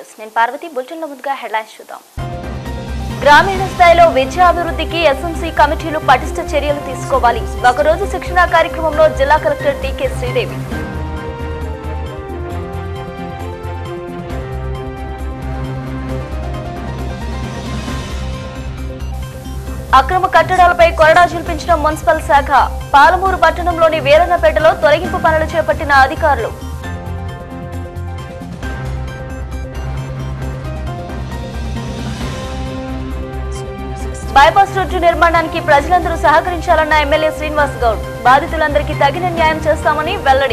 News నేను పార్వతి బులెటిన్లో ముందుగా హెడ్లైన్స్ చూద్దాం గ్రామీణ స్థాయిలో విద్యాభివృద్ధికి ఎస్ఎంసీ కమిటీలు పటిష్ట చర్యలు తీసుకోవాలి ఒకరోజు శిక్షణా కార్యక్రమంలో జిల్లా కలెక్టర్ టీకే శ్రీదేవి అక్రమ కట్టడాలపై కొరడా చూపించిన మున్సిపల్ శాఖ పాలమూరు పట్టణంలోని వీరన్నపేటలో తొలగింపు పనులు చేపట్టిన అధికారులు బైపాస్ రోడ్డు నిర్మాణానికి ప్రజలందరూ సహకరించాలన్న ఎమ్మెల్యే శ్రీనివాస్ గౌడ్ బాధితులందరికీ తగిన న్యాయం చేస్తామని వెల్లడి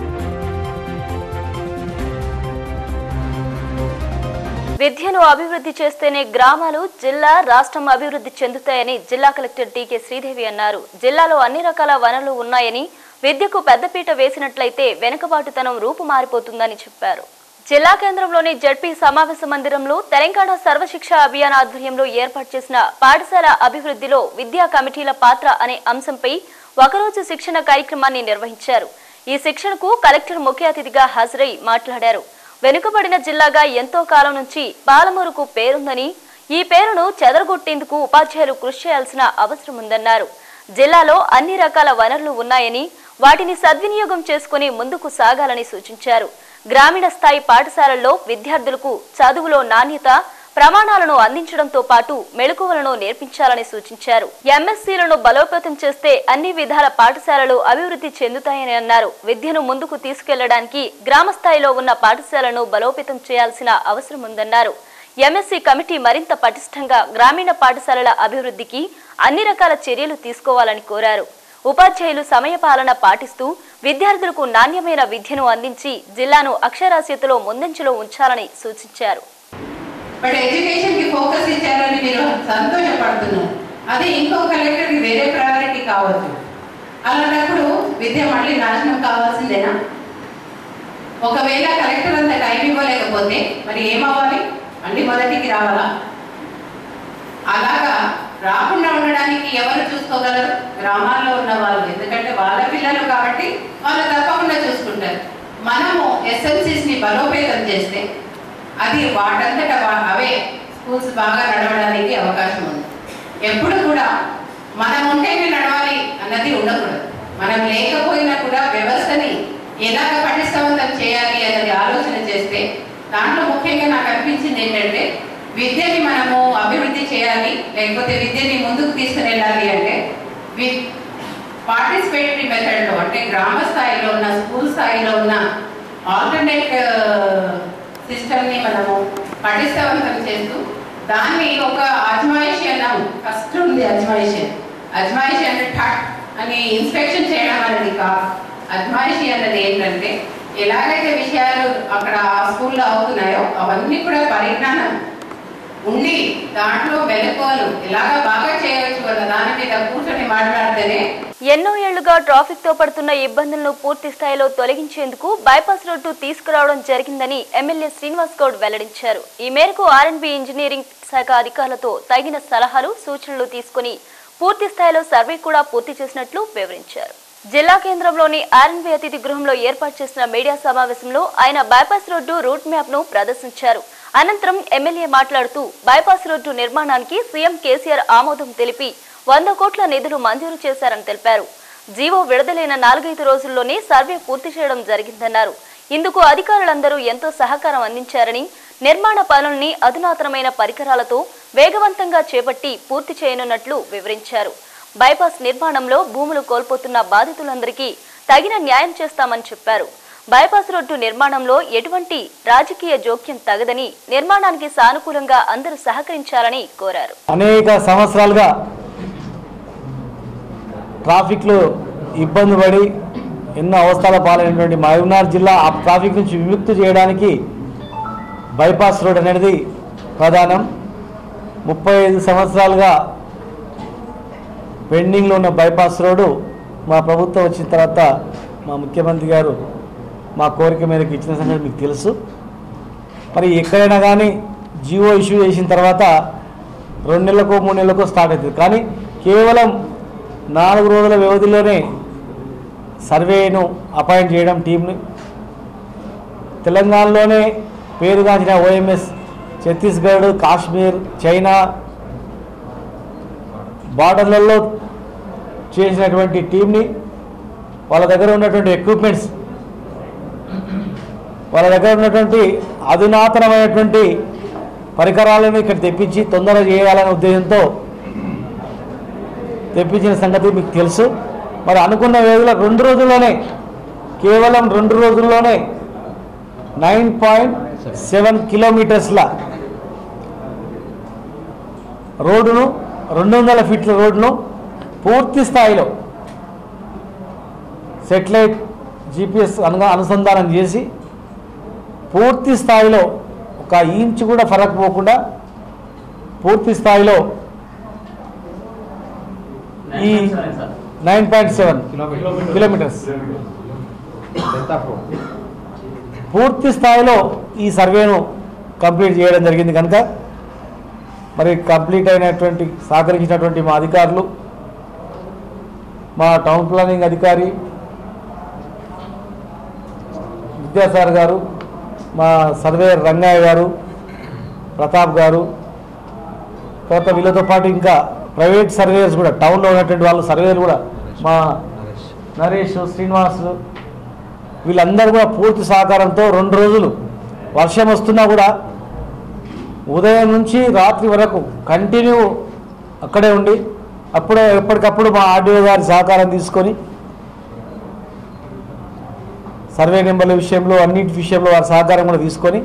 విద్యను అభివృద్ధి చేస్తేనే గ్రామాలు జిల్లా రాష్ట్రం అభివృద్ధి చెందుతాయని జిల్లా కలెక్టర్ టీకే శ్రీదేవి అన్నారు జిల్లాలో అన్ని రకాల వనరులు ఉన్నాయని విద్యకు పెద్దపీట వేసినట్లయితే వెనుకబాటుతనం రూపు మారిపోతుందని చెప్పారు జిల్లా కేంద్రంలోని జడ్పీ సమావేశ మందిరంలో తెలంగాణ సర్వశిక్ష అభియాన్ ఆధ్వర్యంలో ఏర్పాటు చేసిన పాఠశాల అభివృద్ధిలో విద్యా కమిటీల పాత్ర అనే అంశంపై ఒకరోజు శిక్షణ కార్యక్రమాన్ని నిర్వహించారు ఈ శిక్షణకు కలెక్టర్ ముఖ్య అతిథిగా హాజరై మాట్లాడారు వెనుకబడిన జిల్లాగా ఎంతో కాలం నుంచి పాలమూరుకు పేరుందని ఈ పేరును చెదరగొట్టేందుకు ఉపాధ్యాయులు కృషి చేయాల్సిన అవసరం ఉందన్నారు జిల్లాలో అన్ని రకాల వనరులు ఉన్నాయని వాటిని సద్వినియోగం చేసుకుని ముందుకు సాగాలని సూచించారు గ్రామీణ స్థాయి పాఠశాలల్లో విద్యార్థులకు చదువులో నాణ్యత ప్రమాణాలను అందించడంతో పాటు మెళకువలను నేర్పించాలని సూచించారు ఎంఎస్సీలను బలోపేతం చేస్తే అన్ని విధాల పాఠశాలలు అభివృద్ధి చెందుతాయని అన్నారు విద్యను ముందుకు తీసుకెళ్లడానికి గ్రామ స్థాయిలో ఉన్న పాఠశాలను బలోపేతం చేయాల్సిన అవసరం ఉందన్నారు ఎంఎస్సీ కమిటీ మరింత పటిష్టంగా గ్రామీణ పాఠశాలల అభివృద్ధికి అన్ని రకాల చర్యలు తీసుకోవాలని కోరారు ఉపాధ్యాయులు సమయపాలన పాటిస్తూ విద్యార్థులకు నాణ్యమైన విద్యను అందించి జిల్లాను అక్షరాస్యతలో ముందంజలో ఉంచాలని సూచించారు బట్ ఎడ్యుకేషన్ కి ఫోకస్ ఇచ్చారని మీరు సంతోషపడుతున్నారు అది ఇంకో కలెక్టర్ కి వేరే ప్రయారిటీ కావచ్చు అలాంటప్పుడు విద్య మళ్ళీ నాశనం కావాల్సిందేనా ఒకవేళ కలెక్టర్ అంత టైం ఇవ్వలేకపోతే మరి ఏమవ్వాలి మళ్ళీ మొదటికి రావాలా అలాగా రాకుండా ఉండడానికి ఎవరు చూసుకోగలరు గ్రామాల్లో ఉన్న వాళ్ళు ఎందుకంటే వాళ్ళ పిల్లలు కాబట్టి వాళ్ళు తప్పకుండా చూసుకుంటారు మనము ఎస్ఎంసీస్ ని బలోపేతం చేస్తే అది వాటంతట వా- అవే స్కూల్స్ బాగా నడవడానికి అవకాశం ఉంది ఎప్పుడు కూడా మనం ఉంటేనే నడవాలి అన్నది ఉండకూడదు మనం లేకపోయినా కూడా వ్యవస్థని ఎలాగ పటిష్టవంతం చేయాలి అన్నది ఆలోచన చేస్తే దాంట్లో ముఖ్యంగా నాకు అనిపించింది ఏంటంటే విద్యని మనము అభివృద్ధి చేయాలి లేకపోతే విద్యని ముందుకు తీసుకువెళ్ళాలి అంటే వి పార్టిసిపేటరీ మెథడ్లో అంటే గ్రామ స్థాయిలో ఉన్న స్కూల్ స్థాయిలో ఉన్న ఆల్టర్నేట్ సిస్టమ్ని మనము పటిష్టవంతం చేస్తూ దాన్ని ఒక అజమాయిషి అన్నాము ఫస్ట్ ఉంది అజమాయిషి అజమాయిషి అంటే ఠట్ అని ఇన్స్పెక్షన్ చేయడం అనేది కాదు అజమాయిషి అన్నది ఏంటంటే ఎలాగైతే విషయాలు అక్కడ ఆ స్కూల్లో అవుతున్నాయో అవన్నీ కూడా పరిజ్ఞానం ఉండి దాంట్లో మెలకువలు ఎలాగ బాగా చేయవచ్చు అన్న దాని మీద కూర్చొని మాట్లాడితేనే ఎన్నో ఏళ్లుగా ట్రాఫిక్ తో పడుతున్న ఇబ్బందులను పూర్తి స్థాయిలో తొలగించేందుకు బైపాస్ రోడ్డు తీసుకురావడం జరిగిందని ఎమ్మెల్యే శ్రీనివాస్ గౌడ్ వెల్లడించారు ఈ మేరకు ఆర్ఎన్బి ఇంజనీరింగ్ శాఖ అధికారులతో తగిన సలహాలు సూచనలు తీసుకుని పూర్తి స్థాయిలో సర్వే కూడా పూర్తి చేసినట్లు వివరించారు జిల్లా కేంద్రంలోని ఆర్ఎన్బి అతిథి గృహంలో ఏర్పాటు చేసిన మీడియా సమావేశంలో ఆయన బైపాస్ రోడ్డు రూట్ మ్యాప్ ను ప్రదర్శించారు అనంతరం ఎమ్మెల్యే మాట్లాడుతూ బైపాస్ రోడ్డు నిర్మాణానికి సీఎం కేసీఆర్ ఆమోదం తెలిపి వంద కోట్ల నిధులు మంజూరు చేశారని తెలిపారు జీవో విడుదలైన నాలుగైదు రోజుల్లోనే సర్వే పూర్తి చేయడం జరిగిందన్నారు ఇందుకు అధికారులందరూ ఎంతో సహకారం అందించారని నిర్మాణ పనుల్ని అధునాతనమైన పరికరాలతో వేగవంతంగా చేపట్టి పూర్తి చేయనున్నట్లు వివరించారు బైపాస్ నిర్మాణంలో భూములు కోల్పోతున్న బాధితులందరికీ తగిన న్యాయం చేస్తామని చెప్పారు బైపాస్ రోడ్డు నిర్మాణంలో ఎటువంటి రాజకీయ జోక్యం తగదని నిర్మాణానికి సానుకూలంగా అందరూ సహకరించాలని కోరారు అనేక సంవత్సరాలుగా ట్రాఫిక్లో ఇబ్బంది పడి ఎన్నో అవస్థల పాలైనటువంటి మహబూబ్నగర్ జిల్లా ఆ ట్రాఫిక్ నుంచి విముక్తి చేయడానికి బైపాస్ రోడ్ అనేది ప్రధానం ముప్పై ఐదు సంవత్సరాలుగా పెండింగ్లో ఉన్న బైపాస్ రోడ్డు మా ప్రభుత్వం వచ్చిన తర్వాత మా ముఖ్యమంత్రి గారు మా కోరిక మేరకు ఇచ్చిన సంగతి మీకు తెలుసు మరి ఎక్కడైనా కానీ జియో ఇష్యూ చేసిన తర్వాత రెండు నెలలకు మూడు నెలలకు స్టార్ట్ అవుతుంది కానీ కేవలం నాలుగు రోజుల వ్యవధిలోనే సర్వేను అపాయింట్ చేయడం టీంని తెలంగాణలోనే పేరుగాంచిన ఓఎంఎస్ ఛత్తీస్గఢ్ కాశ్మీర్ చైనా బార్డర్లలో చేసినటువంటి టీంని వాళ్ళ దగ్గర ఉన్నటువంటి ఎక్విప్మెంట్స్ వాళ్ళ దగ్గర ఉన్నటువంటి అధునాతనమైనటువంటి పరికరాలను ఇక్కడ తెప్పించి తొందరగా చేయాలనే ఉద్దేశంతో తెప్పించిన సంగతి మీకు తెలుసు మరి అనుకున్న వేదిలో రెండు రోజుల్లోనే కేవలం రెండు రోజుల్లోనే నైన్ పాయింట్ సెవెన్ కిలోమీటర్స్ల రోడ్డును రెండు వందల ఫీట్ల రోడ్డును పూర్తి స్థాయిలో సెటిలైట్ జీపీఎస్ అను అనుసంధానం చేసి పూర్తి స్థాయిలో ఒక ఇంచ్ కూడా ఫరక్ పోకుండా పూర్తి స్థాయిలో ఈ నైన్ పాయింట్ సెవెన్ కిలోమీటర్స్ పూర్తి స్థాయిలో ఈ సర్వేను కంప్లీట్ చేయడం జరిగింది కనుక మరి కంప్లీట్ అయినటువంటి సహకరించినటువంటి మా అధికారులు మా టౌన్ ప్లానింగ్ అధికారి విద్యాసాగర్ గారు మా సర్వేయర్ రంగయ్య గారు ప్రతాప్ గారు తర్వాత వీళ్ళతో పాటు ఇంకా ప్రైవేట్ సర్వేయర్స్ కూడా టౌన్లో ఉన్నటువంటి వాళ్ళు సర్వేయర్లు కూడా మా నరేష్ శ్రీనివాస్ వీళ్ళందరూ కూడా పూర్తి సహకారంతో రెండు రోజులు వర్షం వస్తున్నా కూడా ఉదయం నుంచి రాత్రి వరకు కంటిన్యూ అక్కడే ఉండి అప్పుడే ఎప్పటికప్పుడు మా ఆర్డీఓ గారి సహకారం తీసుకొని సర్వే నెంబర్ల విషయంలో అన్నిటి విషయంలో వారి సహకారం కూడా తీసుకొని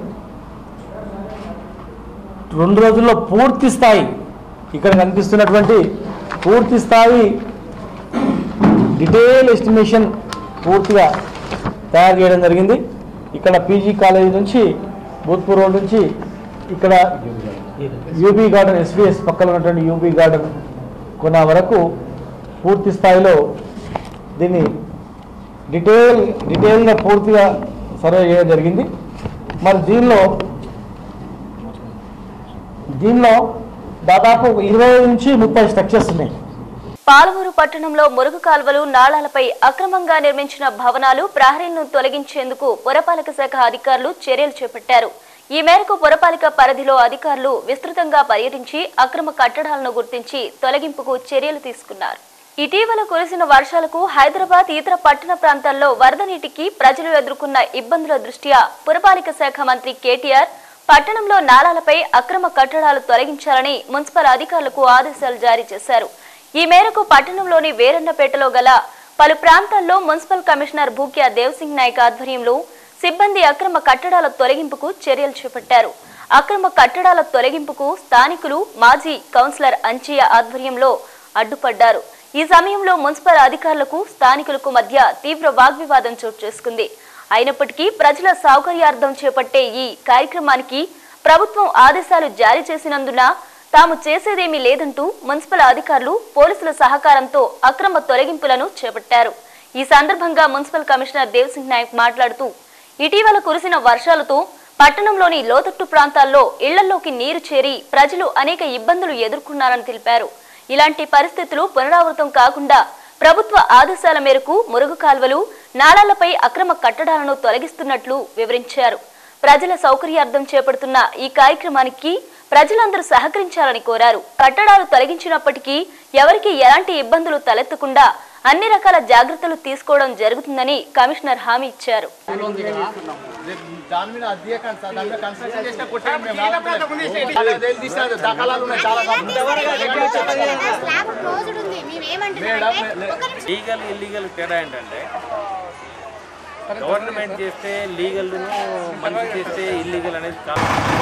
రెండు రోజుల్లో పూర్తి స్థాయి ఇక్కడ కనిపిస్తున్నటువంటి పూర్తి స్థాయి డీటెయిల్ ఎస్టిమేషన్ పూర్తిగా తయారు చేయడం జరిగింది ఇక్కడ పీజీ కాలేజీ నుంచి భూత్పూర్ రోడ్ నుంచి ఇక్కడ యూబీ గార్డెన్ ఎస్విఎస్ పక్కన ఉన్నటువంటి యూబీ గార్డెన్ కొన వరకు పూర్తి స్థాయిలో దీన్ని డీటెయిల్ డీటెయిల్గా పూర్తిగా సర్వే చేయడం జరిగింది మరి దీనిలో దీనిలో దాదాపు ఇరవై నుంచి ముప్పై స్ట్రక్చర్స్ ఉన్నాయి పాలమూరు పట్టణంలో మురుగు కాల్వలు నాళాలపై అక్రమంగా నిర్మించిన భవనాలు ప్రహరీలను తొలగించేందుకు పురపాలక శాఖ అధికారులు చర్యలు చేపట్టారు ఈ మేరకు పురపాలిక పరిధిలో అధికారులు విస్తృతంగా పర్యటించి అక్రమ కట్టడాలను గుర్తించి తొలగింపుకు చర్యలు తీసుకున్నారు ఇటీవల కురిసిన వర్షాలకు హైదరాబాద్ ఇతర పట్టణ ప్రాంతాల్లో వరద నీటికి ప్రజలు ఎదుర్కొన్న ఇబ్బందుల దృష్ట్యా పురపాలిక శాఖ మంత్రి కేటీఆర్ పట్టణంలో నాలాలపై అక్రమ కట్టడాలు తొలగించాలని మున్సిపల్ అధికారులకు ఆదేశాలు జారీ చేశారు ఈ మేరకు పట్టణంలోని వేరన్నపేటలో గల పలు ప్రాంతాల్లో మున్సిపల్ కమిషనర్ భూక్యా దేవ్సింగ్ నాయక్ ఆధ్వర్యంలో సిబ్బంది అక్రమ కట్టడాల తొలగింపుకు చర్యలు చేపట్టారు అక్రమ కట్టడాల తొలగింపుకు స్థానికులు మాజీ కౌన్సిలర్ అంచియ ఆధ్వర్యంలో అడ్డుపడ్డారు ఈ సమయంలో మున్సిపల్ అధికారులకు స్థానికులకు మధ్య తీవ్ర వాగ్వివాదం చోటు చేసుకుంది అయినప్పటికీ ప్రజల సౌకర్యార్థం చేపట్టే ఈ కార్యక్రమానికి ప్రభుత్వం ఆదేశాలు జారీ చేసినందున తాము చేసేదేమీ లేదంటూ మున్సిపల్ అధికారులు పోలీసుల సహకారంతో అక్రమ తొలగింపులను చేపట్టారు ఈ సందర్భంగా మున్సిపల్ కమిషనర్ దేవ్సింగ్ నాయక్ మాట్లాడుతూ ఇటీవల కురిసిన వర్షాలతో పట్టణంలోని లోతట్టు ప్రాంతాల్లో ఇళ్లలోకి నీరు చేరి ప్రజలు అనేక ఇబ్బందులు ఎదుర్కొన్నారని తెలిపారు ఇలాంటి పరిస్థితులు పునరావృతం కాకుండా ప్రభుత్వ ఆదేశాల మేరకు మురుగు కాల్వలు నాళాలపై అక్రమ కట్టడాలను తొలగిస్తున్నట్లు వివరించారు ప్రజల సౌకర్యార్థం చేపడుతున్న ఈ కార్యక్రమానికి ప్రజలందరూ సహకరించాలని కోరారు కట్టడాలు తొలగించినప్పటికీ ఎవరికి ఎలాంటి ఇబ్బందులు తలెత్తకుండా అన్ని రకాల జాగ్రత్తలు తీసుకోవడం జరుగుతుందని కమిషనర్ హామీ ఇచ్చారు దాని మీద అది తీయకండి సార్ దాని మీద కన్స్ట్రక్షన్ చేసిన కొట్టండి మేము రాకపోతే. చాలా వేలు తీసినా దాఖలాలు ఉన్నాయి చాలా స్లాబ్ క్లోజ్డ్ ఉంది మేము ఏమంటున్నామంటే ఒక నిమిషం లీగల్ ఇల్లీగల్ తేడా ఏంటంటే గవర్నమెంట్ చేస్తే లీగల్ మనిషి చేస్తే ఇల్లీగల్ అనేది కాదు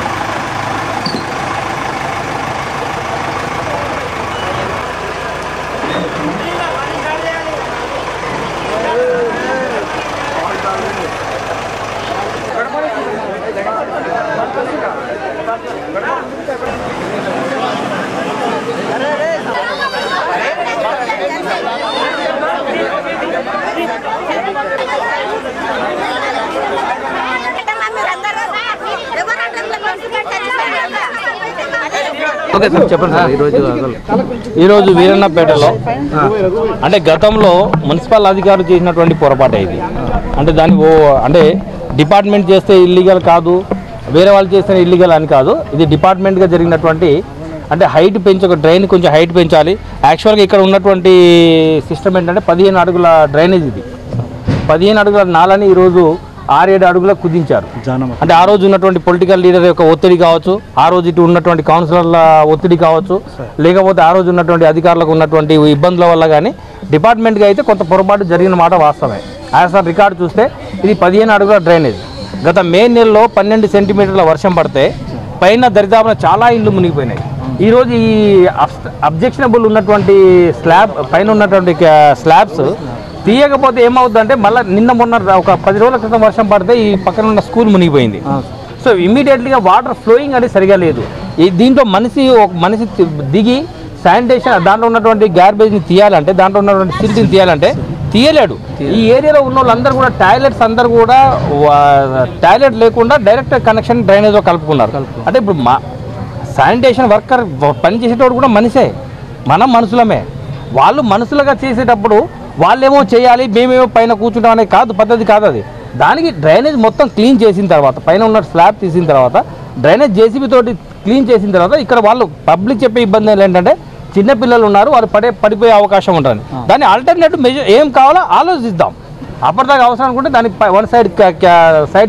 ఓకే సార్ చెప్పండి సార్ ఈరోజు అసలు ఈరోజు వీరన్నపేటలో అంటే గతంలో మున్సిపల్ అధికారులు చేసినటువంటి పొరపాటే ఇది అంటే దాన్ని ఓ అంటే డిపార్ట్మెంట్ చేస్తే ఇల్లీగల్ కాదు వేరే వాళ్ళు చేసిన ఇల్లీగల్ అని కాదు ఇది డిపార్ట్మెంట్గా జరిగినటువంటి అంటే హైట్ పెంచి ఒక డ్రైన్ కొంచెం హైట్ పెంచాలి యాక్చువల్గా ఇక్కడ ఉన్నటువంటి సిస్టమ్ ఏంటంటే పదిహేను అడుగుల డ్రైనేజ్ ఇది పదిహేను అడుగుల నాలని ఈరోజు ఆరేడు అడుగుల కుదించారు అంటే ఆ రోజు ఉన్నటువంటి పొలిటికల్ లీడర్ యొక్క ఒత్తిడి కావచ్చు ఆ రోజు ఇటు ఉన్నటువంటి కౌన్సిలర్ల ఒత్తిడి కావచ్చు లేకపోతే ఆ రోజు ఉన్నటువంటి అధికారులకు ఉన్నటువంటి ఇబ్బందుల వల్ల కానీ డిపార్ట్మెంట్గా అయితే కొంత పొరపాటు జరిగిన మాట వాస్తవమే యాజ్ ఆర్ రికార్డు చూస్తే ఇది పదిహేను అడుగుల డ్రైనేజ్ గత మే నెలలో పన్నెండు సెంటీమీటర్ల వర్షం పడితే పైన దరిదాపున చాలా ఇండ్లు మునిగిపోయినాయి ఈరోజు ఈ అబ్జెక్షనబుల్ ఉన్నటువంటి స్లాబ్ పైన ఉన్నటువంటి స్లాబ్స్ తీయకపోతే ఏమవుతుందంటే మళ్ళీ నిన్న మొన్న ఒక పది రోజుల క్రితం వర్షం పడితే ఈ పక్కన ఉన్న స్కూల్ మునిగిపోయింది సో ఇమీడియట్లీగా వాటర్ ఫ్లోయింగ్ అనేది సరిగా లేదు ఈ దీంట్లో మనిషి ఒక మనిషి తి- దిగి శానిటేషన్ దాంట్లో ఉన్నటువంటి గార్బేజ్ని తీయాలంటే దాంట్లో ఉన్నటువంటి సిల్ట్ని తీయాలంటే తీయలేడు ఈ ఏరియాలో ఉన్న వాళ్ళందరూ కూడా టాయిలెట్స్ అందరూ కూడా టాయిలెట్ లేకుండా డైరెక్ట్ కనెక్షన్ డ్రైనేజ్లో కలుపుకున్నారు అంటే ఇప్పుడు మా శానిటేషన్ వర్కర్ పని చేసేటోడు కూడా మనిషే మనం మనుషులమే వాళ్ళు మనుషులుగా చేసేటప్పుడు వాళ్ళేమో చేయాలి మేమేమో పైన కూర్చుంటాం అనేది కాదు పద్ధతి కాదు అది దానికి డ్రైనేజ్ మొత్తం క్లీన్ చేసిన తర్వాత పైన ఉన్న స్లాబ్ తీసిన తర్వాత డ్రైనేజ్ జేసీబీ తోటి క్లీన్ చేసిన తర్వాత ఇక్కడ వాళ్ళు పబ్లిక్ చెప్పే ఇబ్బంది ఏంటంటే చిన్న పిల్లలు ఉన్నారు వాళ్ళు పడే పడిపోయే అవకాశం ఉంటుంది దాన్ని ఆల్టర్నేటివ్ మెజర్ ఏం కావాలో ఆలోచిద్దాం అప్పటిదాకా అవసరం అనుకుంటే దానికి one side side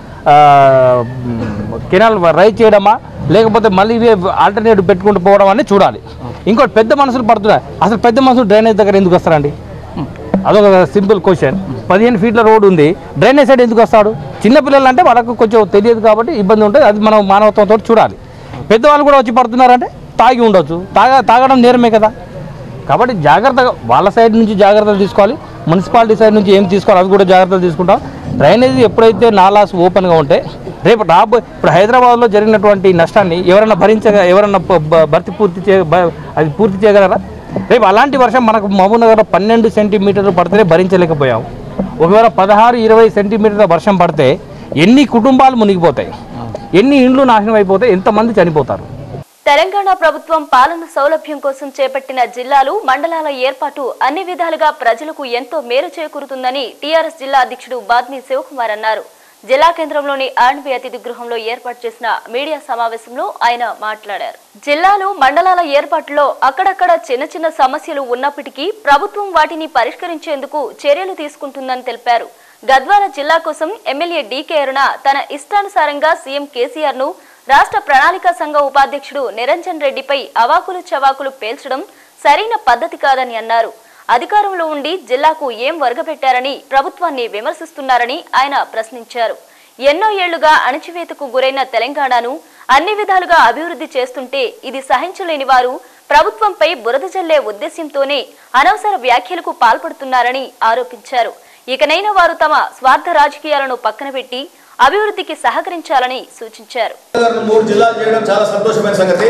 canal raise చేయడమా లేకపోతే మళ్ళీ ఇవే ఆల్టర్నేటివ్ పెట్టుకుంటూ పోవడం అనేది చూడాలి ఇంకోటి పెద్ద మనుషులు పడుతున్నాయి అసలు పెద్ద మనుషులు డ్రైనేజ్ దగ్గర ఎందుకు వస్తారండి అదొక సింపుల్ క్వశ్చన్ పదిహేను ఫీట్ల రోడ్ ఉంది డ్రైనేజ్ సైడ్ ఎందుకు వస్తాడు చిన్నపిల్లలు అంటే వాళ్ళకు కొంచెం తెలియదు కాబట్టి ఇబ్బంది ఉంటుంది అది మనం మానవత్వంతో చూడాలి పెద్దవాళ్ళు కూడా వచ్చి పడుతున్నారంటే తాగి ఉండొచ్చు తాగ తాగడం నేరమే కదా కాబట్టి జాగ్రత్తగా వాళ్ళ సైడ్ నుంచి జాగ్రత్తలు తీసుకోవాలి మున్సిపాలిటీ సైడ్ నుంచి ఏం తీసుకోవాలి అవి కూడా జాగ్రత్తలు తీసుకుంటాం డ్రైనేజ్ ఎప్పుడైతే నాలాస్ ఓపెన్గా ఉంటే రేపు రాబో ఇప్పుడు హైదరాబాద్లో జరిగినటువంటి నష్టాన్ని ఎవరైనా భరించగ ఎవరైనా ప- బ- భర్తీ పూర్తి చే బ- అది పూర్తి చేయగలరా రేపు అలాంటి వర్షం మనకు మహబూబ్ నగర్లో పన్నెండు సెంటీమీటర్లు పడితేనే భరించలేకపోయాం ఒకవేళ పదహారు ఇరవై సెంటీమీటర్ల వర్షం పడితే ఎన్ని కుటుంబాలు మునిగిపోతాయి ఎన్ని ఇండ్లు నాశనం అయిపోతాయి ఎంతమంది చనిపోతారు తెలంగాణ ప్రభుత్వం పాలన సౌలభ్యం కోసం చేపట్టిన జిల్లాలు మండలాల ఏర్పాటు అన్ని విధాలుగా ప్రజలకు ఎంతో మేలు చేకూరుతుందని టీఆర్ఎస్ జిల్లా అధ్యక్షుడు బాద్ని శివకుమార్ అన్నారు జిల్లా కేంద్రంలోని ఆర్ఎన్బి అతిథి గృహంలో ఏర్పాటు చేసిన మీడియా సమావేశంలో ఆయన మాట్లాడారు జిల్లాలు మండలాల ఏర్పాటులో అక్కడక్కడ చిన్న చిన్న సమస్యలు ఉన్నప్పటికీ ప్రభుత్వం వాటిని పరిష్కరించేందుకు చర్యలు తీసుకుంటుందని తెలిపారు గద్వాల జిల్లా కోసం ఎమ్మెల్యే డీకే అరుణ తన ఇష్టానుసారంగా సీఎం కేసీఆర్ ను రాష్ట్ర ప్రణాళిక సంఘ ఉపాధ్యక్షుడు నిరంజన్ రెడ్డిపై అవాకులు చవాకులు పేల్చడం సరైన పద్ధతి కాదని అన్నారు అధికారంలో ఉండి జిల్లాకు ఏం వరగబెట్టారని ప్రభుత్వాన్ని విమర్శిస్తున్నారని ఆయన ప్రశ్నించారు ఎన్నో ఏళ్లుగా అణచివేతకు గురైన తెలంగాణను అన్ని విధాలుగా అభివృద్ధి చేస్తుంటే ఇది సహించలేని వారు ప్రభుత్వంపై బురద జల్లే ఉద్దేశ్యంతోనే అనవసర వ్యాఖ్యలకు పాల్పడుతున్నారని ఆరోపించారు ఇకనైనా వారు తమ స్వార్థ రాజకీయాలను పక్కన పెట్టి అభివృద్ధికి సహకరించాలని సూచించారు గారిని మూడు జిల్లాలు చేయడం చాలా సంతోషమైన సంగతి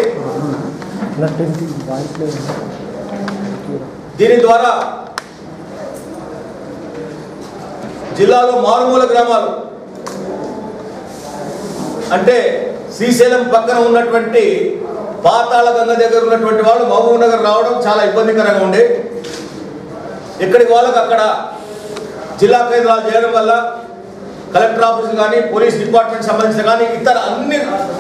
దీని ద్వారా జిల్లాలో మారుమూల గ్రామాలు అంటే శ్రీశైలం పక్కన ఉన్నటువంటి పాతాళ గంగ దగ్గర ఉన్నటువంటి వాళ్ళు మహబూబ్ నగర్ రావడం చాలా ఇబ్బందికరంగా ఉండే ఇక్కడికి వాళ్ళకి అక్కడ జిల్లా కేంద్రాలు చేయడం వల్ల కలెక్టర్ ఆఫీస్ కానీ పోలీస్ డిపార్ట్మెంట్ సంబంధించిన కానీ ఇతర అన్ని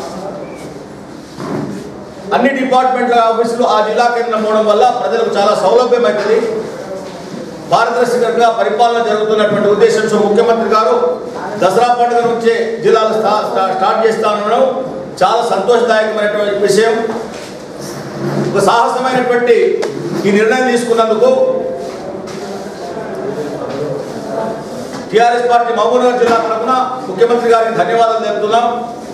అన్ని డిపార్ట్మెంట్ల ఆఫీసులు ఆ జిల్లా కేంద్రం పోవడం వల్ల ప్రజలకు చాలా సౌలభ్యం అవుతుంది పారదర్శకంగా పరిపాలన జరుగుతున్నటువంటి ఉద్దేశంతో ముఖ్యమంత్రి గారు దసరా పండుగ నుంచే జిల్లాలు స్టా- స్టా- స్టార్ట్ చేస్తానడం చాలా సంతోషదాయకమైనటువంటి విషయం ఒక సాహసమైనటువంటి ఈ నిర్ణయం తీసుకున్నందుకు టిఆర్ఎస్ పార్టీ మహబూబ్నగర్ జిల్లా తరఫున ముఖ్యమంత్రి గారికి ధన్యవాదాలు తెలుపుతున్నాం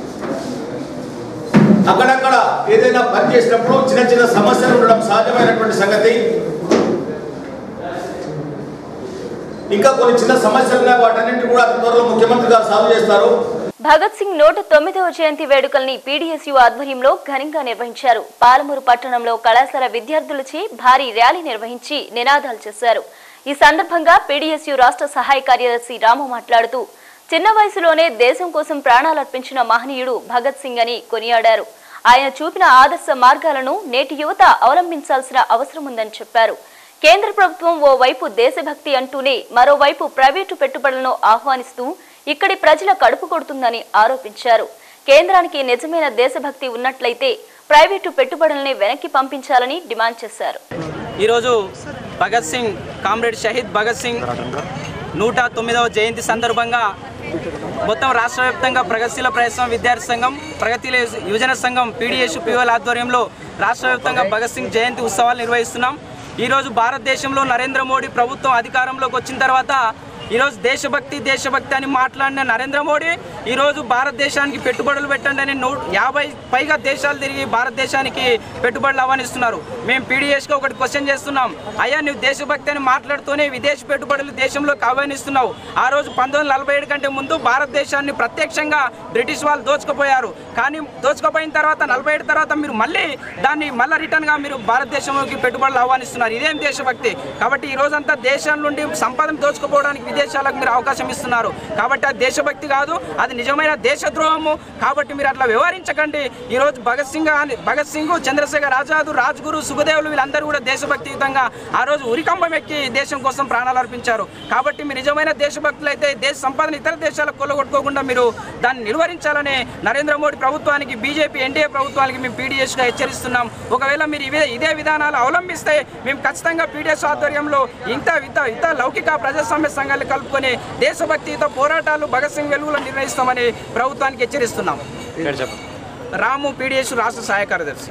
అక్కడక్కడ ఏదైనా పని చేసినప్పుడు చిన్న చిన్న సమస్యలు ఉండడం సహజమైనటువంటి సంగతి ఇంకా కొన్ని చిన్న సమస్యలు ఉన్నాయి వాటన్నింటినీ కూడా అతి త్వరలో ముఖ్యమంత్రి గారు సాల్వ్ చేస్తారు భగత్ సింగ్ నూట తొమ్మిదవ జయంతి వేడుకల్ని పీడీఎస్యు ఆధ్వర్యంలో ఘనంగా నిర్వహించారు పాలమూరు పట్టణంలో కళాశాల విద్యార్థులచే భారీ ర్యాలీ నిర్వహించి నినాదాలు చేశారు ఈ సందర్భంగా పీడీఎస్యు రాష్ట్ర సహాయ కార్యదర్శి రాము మాట్లాడుతూ చిన్న వయసులోనే దేశం కోసం ప్రాణాలర్పించిన మహనీయుడు భగత్ సింగ్ అని కొనియాడారు ఆయన చూపిన ఆదర్శ మార్గాలను నేటి యువత అవలంబించాల్సిన అవసరం ఉందని చెప్పారు కేంద్ర ప్రభుత్వం ఓ వైపు దేశభక్తి అంటూనే మరోవైపు ప్రైవేటు పెట్టుబడులను ఆహ్వానిస్తూ ఇక్కడి ప్రజల కడుపు కొడుతుందని ఆరోపించారు కేంద్రానికి నిజమైన దేశభక్తి ఉన్నట్లయితే ప్రైవేటు పెట్టుబడుల్ని వెనక్కి పంపించాలని డిమాండ్ చేశారు ఈరోజు భగత్ సింగ్ కామ్రేడ్ షహీద్ భగత్ సింగ్ నూట తొమ్మిదవ జయంతి సందర్భంగా మొత్తం రాష్ట్ర వ్యాప్తంగా ప్రగతిశీల ప్రయత్నం విద్యార్థి సంఘం ప్రగతిశీల యువజన సంఘం పీడిఎస్ పిఓల ఆధ్వర్యంలో రాష్ట్ర వ్యాప్తంగా భగత్ సింగ్ జయంతి ఉత్సవాలు నిర్వహిస్తున్నాం ఈరోజు భారతదేశంలో నరేంద్ర మోడీ ప్రభుత్వం అధికారంలోకి వచ్చిన తర్వాత ఈరోజు దేశభక్తి దేశభక్తి అని మాట్లాడిన నరేంద్ర మోడీ ఈరోజు భారతదేశానికి పెట్టుబడులు పెట్టండి అని నూ యాభై పైగా దేశాలు తిరిగి భారతదేశానికి పెట్టుబడులు ఆహ్వానిస్తున్నారు మేము పీడిఎస్గా ఒకటి క్వశ్చన్ చేస్తున్నాం అయ్యా నువ్వు దేశభక్తి అని మాట్లాడుతూనే విదేశీ పెట్టుబడులు దేశంలోకి ఆహ్వానిస్తున్నావు ఆ రోజు పంతొమ్మిది నలభై ఏడు కంటే ముందు భారతదేశాన్ని ప్రత్యక్షంగా బ్రిటిష్ వాళ్ళు దోచుకుపోయారు కానీ దోచుకుపోయిన తర్వాత నలభై ఏడు తర్వాత మీరు మళ్ళీ దాన్ని మళ్ళీ రిటర్న్గా మీరు భారతదేశంలోకి పెట్టుబడులు ఆహ్వానిస్తున్నారు ఇదేం దేశభక్తి కాబట్టి ఈ రోజంతా దేశం నుండి సంపదను దోచుకుపోవడానికి విదేశాలకు మీరు అవకాశం ఇస్తున్నారు కాబట్టి అది దేశభక్తి కాదు అది నిజమైన దేశద్రోహము కాబట్టి మీరు అట్లా వ్యవహరించకండి ఈ రోజు భగత్ సింగ్ అని- భగత్ సింగ్ చంద్రశేఖర్ ఆజాద్ రాజ్గురు సుఖదేవులు వీళ్ళందరూ కూడా దేశభక్తియుతంగా ఆ రోజు ఉరికంబం ఎక్కి దేశం కోసం ప్రాణాలు అర్పించారు కాబట్టి మీరు నిజమైన దేశభక్తులు అయితే దేశ సంపదను ఇతర దేశాలకు కొల్లగొట్టుకోకుండా మీరు దాన్ని నిర్వహించాలని నరేంద్ర మోడీ ప్రభుత్వానికి బీజేపీ ఎన్డీఏ ప్రభుత్వానికి మేము పీడీఎస్గా హెచ్చరిస్తున్నాం ఒకవేళ మీరు ఇవే ఇదే విధానాలు అవలంబిస్తే మేము ఖచ్చితంగా పీడీఎస్ ఆధ్వర్యంలో ఇంత ఇంత ఇంత లౌకిక ప్రజాస్వామ్య సంఘాలు కలుపుకొని దేశభక్తితో పోరాటాలు భగత్ సింగ్ వెలుగులో నిర్వహిస్తామని ప్రభుత్వానికి హెచ్చరిస్తున్నాం రాము పీడీఎస్ రాష్ట్ర సహాయ కార్యదర్శి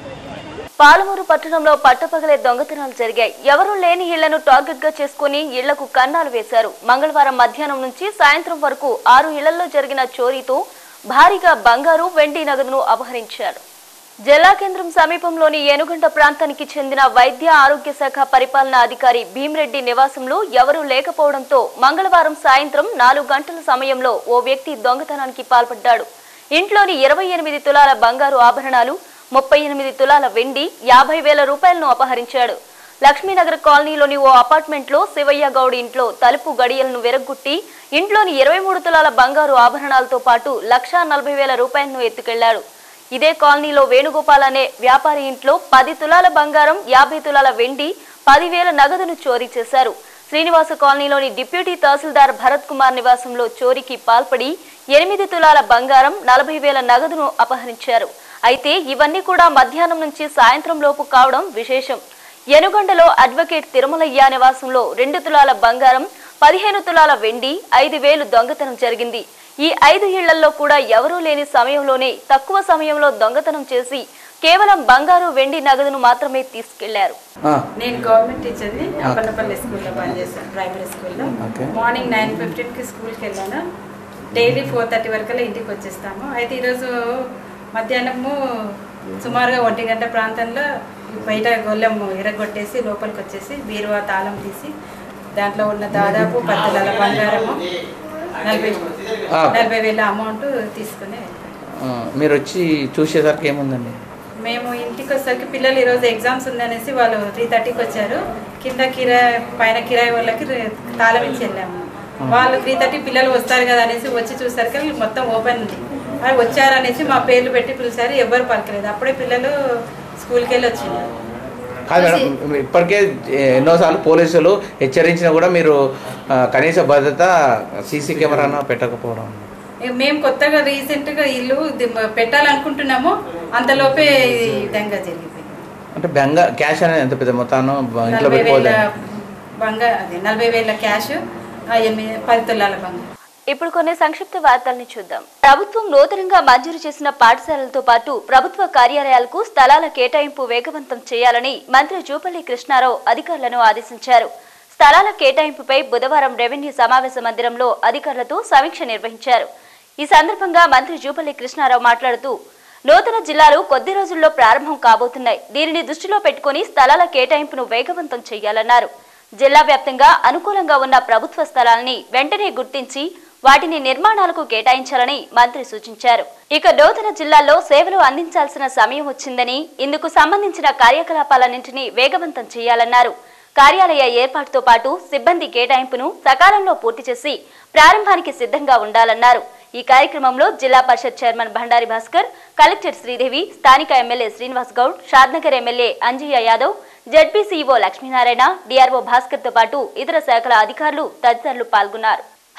పాలమూరు పట్టణంలో పట్టపగలే దొంగతనాలు జరిగాయి ఎవరూ లేని ఇళ్లను టార్గెట్ గా చేసుకుని ఇళ్లకు కన్నాలు వేశారు మంగళవారం మధ్యాహ్నం నుంచి సాయంత్రం వరకు ఆరు ఇళ్లలో జరిగిన చోరీతో భారీగా బంగారు వెండి నగదును అపహరించారు జిల్లా కేంద్రం సమీపంలోని ఏనుగంట ప్రాంతానికి చెందిన వైద్య ఆరోగ్య శాఖ పరిపాలనా అధికారి భీమిరెడ్డి నివాసంలో ఎవరూ లేకపోవడంతో మంగళవారం సాయంత్రం నాలుగు గంటల సమయంలో ఓ వ్యక్తి దొంగతనానికి పాల్పడ్డాడు ఇంట్లోని ఇరవై ఎనిమిది తులాల బంగారు ఆభరణాలు ముప్పై ఎనిమిది తులాల వెండి యాభై వేల రూపాయలను అపహరించాడు లక్ష్మీనగర్ కాలనీలోని ఓ అపార్ట్మెంట్లో శివయ్య గౌడ్ ఇంట్లో తలుపు గడియలను విరగ్గొట్టి ఇంట్లోని ఇరవై మూడు తులాల బంగారు ఆభరణాలతో పాటు లక్షా నలభై వేల రూపాయలను ఎత్తుకెళ్లాడు ఇదే కాలనీలో వేణుగోపాల్ అనే వ్యాపారి ఇంట్లో పది తులాల బంగారం యాభై తులాల వెండి పదివేల నగదును చోరీ చేశారు శ్రీనివాస కాలనీలోని డిప్యూటీ తహసీల్దార్ భరత్ కుమార్ నివాసంలో చోరీకి పాల్పడి ఎనిమిది తులాల బంగారం నలభై వేల నగదును అపహరించారు అయితే ఇవన్నీ కూడా మధ్యాహ్నం నుంచి సాయంత్రం లోపు కావడం విశేషం ఎనుగొండలో అడ్వకేట్ తిరుమలయ్య నివాసంలో రెండు తులాల బంగారం పదిహేను తులాల వెండి ఐదు వేలు దొంగతనం జరిగింది ఈ ఐదు ఇళ్లలో కూడా ఎవరూ లేని సమయంలోనే తక్కువ సమయంలో దొంగతనం చేసి కేవలం బంగారు వెండి నగదును మాత్రమే తీసుకెళ్లారు నేను గవర్నమెంట్ టీచర్ని అప్పన్నపల్లి స్కూల్లో పనిచేస్తాను ప్రైమరీ స్కూల్లో మార్నింగ్ నైన్ ఫిఫ్టీన్కి స్కూల్కి వెళ్ళాను డైలీ ఫోర్ థర్టీ వరకల్లా ఇంటికి వచ్చేస్తాము అయితే ఈరోజు మధ్యాహ్నము సుమారుగా ఒంటి గంట ప్రాంతంలో బయట గొల్లెం ఎరగొట్టేసి లోపలికి వచ్చేసి బీరువా తాళం తీసి దాంట్లో ఉన్న దాదాపు పది తులాల బంగారము నలభై నలభై వేల అమౌంట్ తీసుకుని వెళ్ళిపోయాను. ఆ, మీరు వచ్చి చూసేసరికి ఏముందండి మేము ఇంటికి వచ్చేసరికి పిల్లలు ఈరోజు ఎగ్జామ్స్ ఉందనేసి వాళ్ళు త్రీ థర్టీకి వచ్చారు కింద కిరాయి పైన కిరాయి వాళ్ళకి రే- తాళం ఇచ్చి వెళ్ళాము వాళ్ళు త్రీ థర్టీ పిల్లలు వస్తారు కదా అనేసి వచ్చి చూసరికి మొత్తం ఓపెన్ ఉంది అది వచ్చారనేసి మా పేర్లు పెట్టి పిలిచారు ఎవ్వరు పలకలేదు అప్పుడే పిల్లలు స్కూల్కి వెళ్ళి వచ్చినారు కాదు మేడం ఇప్పటికే ఎన్నోసార్లు పోలీసులు హెచ్చరించినా కూడా మీరు ఆ, కనీస భద్రత సీసీ కెమెరాను పెట్టకపోవడం ఇక మేము కొత్తగా రీసెంట్గా ఇల్లు ది- పెట్టాలనుకుంటున్నాము అంతలోపే ఈ విధంగా జరిగిపోయింది అంటే బెంగ క్యాష్ అనేది ఎంత పెద్ద మొత్తాను బ- ఇంట్లో నలభై వేల పెట్టుకోవాలి బంగారు అదే నలభై వేల క్యాష్ ఆ ఎనిమిది పది తులాల బంగారు ఇప్పుడు కొన్ని సంక్షిప్త వార్తల్ని చూద్దాం ప్రభుత్వం నూతనంగా మంజూరు చేసిన పాఠశాలలతో పాటు ప్రభుత్వ కార్యాలయాలకు స్థలాల కేటాయింపు వేగవంతం చేయాలని మంత్రి జూపల్లి కృష్ణారావు అధికారులను ఆదేశించారు స్థలాల కేటాయింపుపై బుధవారం రెవెన్యూ సమావేశ మందిరంలో అధికారులతో సమీక్ష నిర్వహించారు ఈ సందర్భంగా మంత్రి జూపల్లి కృష్ణారావు మాట్లాడుతూ నూతన జిల్లాలు కొద్ది రోజుల్లో ప్రారంభం కాబోతున్నాయి దీనిని దృష్టిలో పెట్టుకుని స్థలాల కేటాయింపును వేగవంతం చేయాలన్నారు జిల్లా వ్యాప్తంగా అనుకూలంగా ఉన్న ప్రభుత్వ స్థలాల్ని వెంటనే గుర్తించి వాటిని నిర్మాణాలకు కేటాయించాలని మంత్రి సూచించారు ఇక నూతన జిల్లాల్లో సేవలు అందించాల్సిన సమయం వచ్చిందని ఇందుకు సంబంధించిన కార్యకలాపాలన్నింటినీ వేగవంతం చేయాలన్నారు కార్యాలయ ఏర్పాటుతో పాటు సిబ్బంది కేటాయింపును సకాలంలో పూర్తి చేసి ప్రారంభానికి సిద్ధంగా ఉండాలన్నారు ఈ కార్యక్రమంలో జిల్లా పరిషత్ చైర్మన్ భండారి భాస్కర్ కలెక్టర్ శ్రీదేవి స్థానిక MLA Srinivas Goud Shadnagar MLA Anjaiah Yadav ZP CEO Lakshminarayana DRO Bhaskar తో పాటు ఇతర శాఖల అధికారులు తదితరులు పాల్గొన్నారు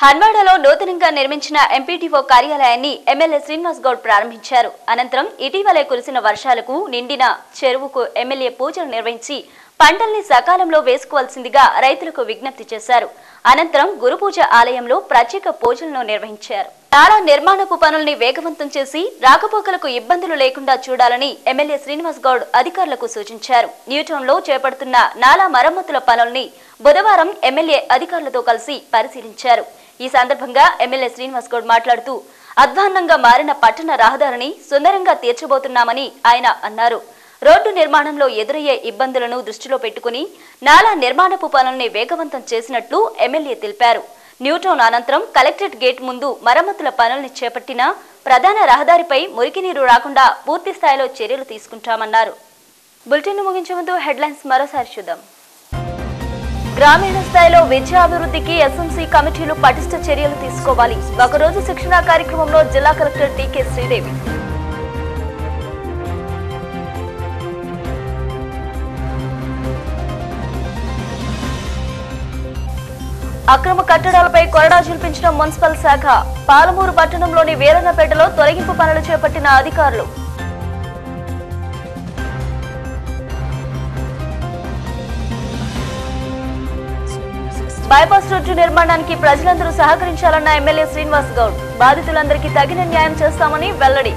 హన్వాడలో నూతనంగా నిర్మించిన ఎంపీటీఓ కార్యాలయాన్ని ఎమ్మెల్యే శ్రీనివాస్ గౌడ్ ప్రారంభించారు అనంతరం ఇటీవలే కురిసిన వర్షాలకు నిండిన చెరువుకు ఎమ్మెల్యే పూజలు నిర్వహించి పంటల్ని సకాలంలో వేసుకోవాల్సిందిగా రైతులకు విజ్ఞప్తి చేశారు అనంతరం గురుపూజ ఆలయంలో ప్రత్యేక పూజలను నిర్వహించారు నాలా నిర్మాణపు పనుల్ని వేగవంతం చేసి రాకపోకలకు ఇబ్బందులు లేకుండా చూడాలని ఎమ్మెల్యే శ్రీనివాస్ గౌడ్ అధికారులకు సూచించారు న్యూటౌన్లో చేపడుతున్న నాలా మరమ్మతుల పనుల్ని బుధవారం ఎమ్మెల్యే అధికారులతో కలిసి పరిశీలించారు ఈ సందర్భంగా ఎమ్మెల్యే శ్రీనివాస్ గౌడ్ మాట్లాడుతూ అధ్వాన్నంగా మారిన పట్టణ రహదారిని సుందరంగా తీర్చబోతున్నామని ఆయన అన్నారు రోడ్డు నిర్మాణంలో ఎదురయ్యే ఇబ్బందులను దృష్టిలో పెట్టుకుని నాలా నిర్మాణపు పనుల్ని వేగవంతం చేసినట్లు ఎమ్మెల్యే తెలిపారు న్యూటౌన్ అనంతరం కలెక్టరేట్ గేట్ ముందు మరమ్మతుల పనుల్ని చేపట్టిన ప్రధాన రహదారిపై మురికినీరు రాకుండా పూర్తి స్థాయిలో చర్యలు తీసుకుంటామన్నారు బులెటిన్ ముగించే ముందు హెడ్లైన్స్ మరోసారి చూద్దాం గ్రామీణ స్థాయిలో విద్యా అభివృద్ధికి ఎస్ఎంసీ కమిటీలు పటిష్ట చర్యలు తీసుకోవాలి ఒకరోజు శిక్షణా కార్యక్రమంలో జిల్లా కలెక్టర్ టీకే శ్రీదేవి అక్రమ కట్టడాలపై కొరడా చూపించిన మున్సిపల్ శాఖ పాలమూరు పట్టణంలోని వీరన్నపేటలో తొలగింపు పనులు చేపట్టిన అధికారులు బైపాస్ రోడ్డు నిర్మాణానికి ప్రజలందరూ సహకరించాలన్న ఎమ్మెల్యే శ్రీనివాస్ గౌడ్ బాధితులందరికీ తగిన న్యాయం చేస్తామని వెల్లడి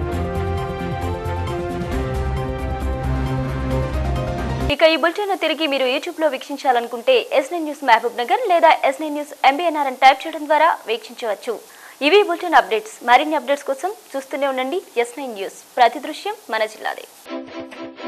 ఇక ఈ బులెటిన్ తిరిగి మీరు యూట్యూబ్ లో వీక్షించాలనుకుంటే S nine news Mahabub Nagar లేదా ఎస్ నైన్ న్యూస్ ఎంబీఎన్ఆర్ అని టైప్ చేయడం ద్వారా వీక్షించవచ్చు ఇవి బులెటిన్ అప్డేట్స్ మరిన్ని అప్డేట్స్ కోసం చూస్తూనే ఉండండి ఎస్ నైన్ న్యూస్ ప్రతి దృశ్యం మన జిల్లాదే